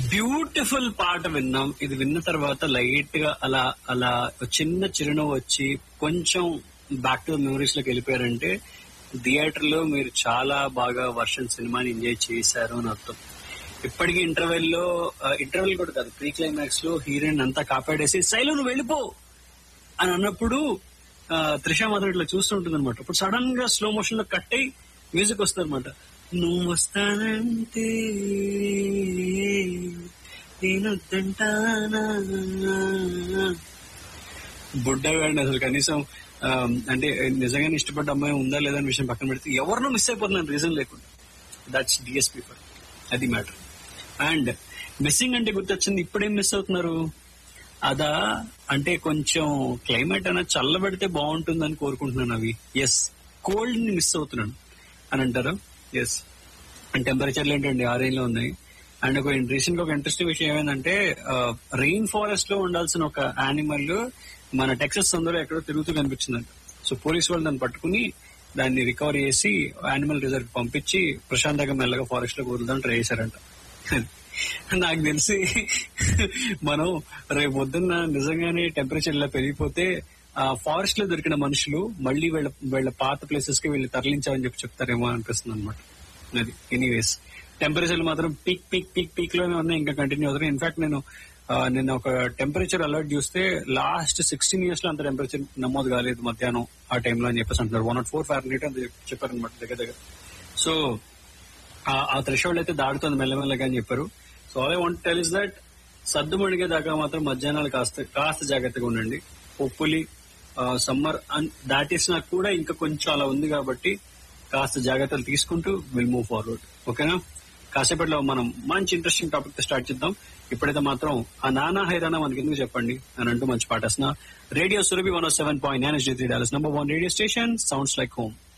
beautiful పాట విన్నాం ఇది విన్న తర్వాత లైట్ గా అలా అలా ఒక చిన్న చిరునవ్వు వచ్చి కొంచెం బ్యాక్ టు మెమరీస్ లోకి వెళ్ళిపోయారంటే థియేటర్ లో మీరు చాలా బాగా వర్షన్ సినిమాని ఎంజాయ్ చేశారు అని అర్థం ఇప్పటికీ ఇంటర్వెల్ లో ఇంటర్వెల్ కూడా కాదు ప్రీ క్లైమాక్స్ లో హీరోయిన్ అంతా కాపాడేసి శైలు నువ్వు వెళ్ళిపో అని అన్నప్పుడు ఆ, త్రిష మాత్రం ఇట్లా చూస్తుంటుంది అనమాట ఇప్పుడు సడన్ గా స్లో మోషన్ లో కట్ అయి మ్యూజిక్ వస్తుంది అనమాట నువ్వు వస్తానంటే నేను తింటానా బుడ్డగాడిని అసలు కనీసం ఆ, అంటే నిజంగానే ఇష్టపడ్డ అమ్మాయి ఉందా లేదా అనే విషయం పక్కన పెడితే ఎవరినో మిస్ అయిపోతున్నాను రీజన్ లేకుండా దట్స్ డిఎస్పీ ఫర్ అది మ్యాటర్ అండ్ మిస్సింగ్ అంటే గుర్తొచ్చింది ఇప్పుడేం మిస్ అవుతున్నారు అదా అంటే కొంచెం క్లైమేట్ అనేది చల్లబడితే బాగుంటుందని కోరుకుంటున్నాను అవి ఎస్ కోల్డ్ ని మిస్ అవుతున్నాను అని అంటారు ఎస్ అండ్ టెంపరేచర్లు ఏంటండి ఆ రేంజ్ లో ఉన్నాయి అండ్ ఒక రీసెంట్ గా ఒక ఇంట్రెస్టింగ్ విషయం ఏమైందంటే రెయిన్ ఫారెస్ట్ లో ఉండాల్సిన ఒక యానిమల్ మన టెక్సస్ సందులో ఎక్కడో తిరుగుతూ కనిపించిందంట సో పోలీస్ వాళ్ళు దాన్ని పట్టుకుని దాన్ని రికవర్ చేసి యానిమల్ రిజర్వ్ పంపించి ప్రశాంతంగా మెల్లగా ఫారెస్ట్ లో వదులుదాం ట్రై చేశారంట నాకు తెలిసి మనం రేపు పొద్దున్న నిజంగానే టెంపరేచర్ ఇలా పెరిగిపోతే ఆ ఫారెస్ట్ లో దొరికిన మనుషులు మళ్ళీ వీళ్ళ వీళ్ళ పాత ప్లేసెస్ కి వీళ్ళు తరలించామని చెప్పి చెప్తారేమో అనిపిస్తుంది అనమాట అది ఎనీవేస్ టెంపరేచర్లు మాత్రం పీక్ పీక్ పీక్ పీక్ లోనే ఉన్నాయి ఇంకా కంటిన్యూ అవుతున్నాయి ఇన్ఫాక్ట్ నేను ఆ, నిన్న ఒక టెంపరేచర్ అలర్ట్ చూస్తే లాస్ట్ సిక్స్టీన్ ఇయర్స్ లో అంత టెంపరేచర్ నమోదు కాలేదు మధ్యాహ్నం ఆ టైంలో అని చెప్పేసి అంటున్నారు one nought four five NEET అని చెప్పారనమాట దగ్గర దగ్గర సో ఆ- ఆ థ్రెషోల్డ్ అయితే దాడుతుంది మెల్లమెల్లగా అని చెప్పారు so I want tell is that సద్దు మణిగే దాకా మాత్రం మధ్యాహ్నాలు కాస్త కాస్త జాగ్రత్తగా ఉండండి హోప్ఫుల్లీ సమ్మర్ దాటేసినా కూడా ఇంకా కొంచెం అలా ఉంది కాబట్టి కాస్త జాగ్రత్తలు తీసుకుంటూ విల్ మూవ్ ఫార్వర్డ్ ఓకేనా కాసేపట్లో మనం మంచి ఇంట్రెస్టింగ్ టాపిక్ తో స్టార్ట్ చేద్దాం ఇప్పుడైతే మాత్రం ఆ నానా హైరానా మనకి ఎందుకు చెప్పండి అని అంటూ మంచి పాట radio Surabhi one seven point nine three dollars number one radio station sounds like home